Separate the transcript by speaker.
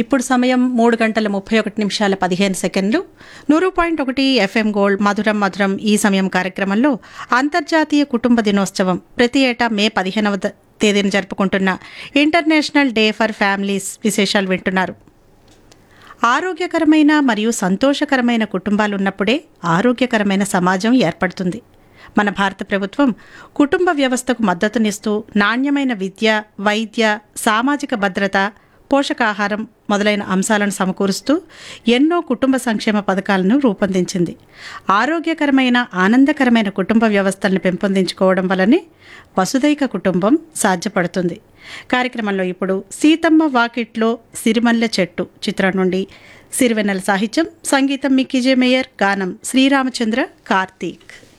Speaker 1: ఇప్పుడు సమయం మూడు గంటల ముప్పై ఒకటి నిమిషాల పదిహేను సెకండ్లు నూరు పాయింట్ ఒకటి ఎఫ్ఎం గోల్డ్ మధురం మధురం ఈ సమయం కార్యక్రమంలో అంతర్జాతీయ కుటుంబ దినోత్సవం ప్రతి ఏటా మే పదిహేనవ ద- తేదీన జరుపుకుంటున్న ఇంటర్నేషనల్ డే ఫర్ ఫ్యామిలీస్ విశేషాలు వింటున్నారు ఆరోగ్యకరమైన మరియు సంతోషకరమైన కుటుంబాలు ఉన్నప్పుడే ఆరోగ్యకరమైన సమాజం ఏర్పడుతుంది మన భారత ప్రభుత్వం కుటుంబ వ్యవస్థకు మద్దతునిస్తూ నాణ్యమైన విద్య వైద్య సామాజిక భద్రత పోషకాహారం మొదలైన అంశాలను సమకూరుస్తూ ఎన్నో కుటుంబ సంక్షేమ పథకాలను రూపొందించింది ఆరోగ్యకరమైన ఆనందకరమైన కుటుంబ వ్యవస్థలను పెంపొందించుకోవడం వల్లనే వసుదైక కుటుంబం సాధ్యపడుతుంది కార్యక్రమంలో ఇప్పుడు సీతమ్మ వాకిట్లో సిరిమల్లె చెట్టు చిత్రం నుండి సిరివెన్నెల సాహిత్యం సంగీతం మిక్కీజే మేయర్ గానం శ్రీరామచంద్ర కార్తీక్